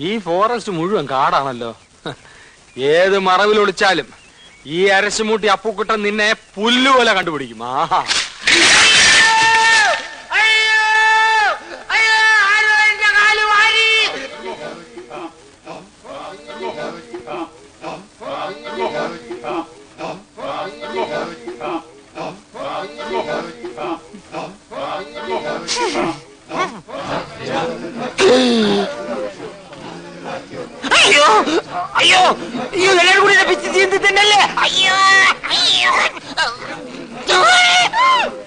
ഈ ഫോറസ്റ്റ് മുഴുവൻ കാടാണല്ലോ ഹ്. ഏത് മറവിൽ ഒളിച്ചാലും ഈ അരശുമൂട്ടി അപ്പുക്കുട്ടൻ നിന്നെ പുല്ലുപോലെ കണ്ടുപിടിക്കും ആഹാ അയ്യോ അയ്യോ അയ്യോ എല്ലാവരും കൂടി എന്നെ പിച്ച് ചീന്തി തന്നെയല്ലേ അയ്യോ അയ്യോ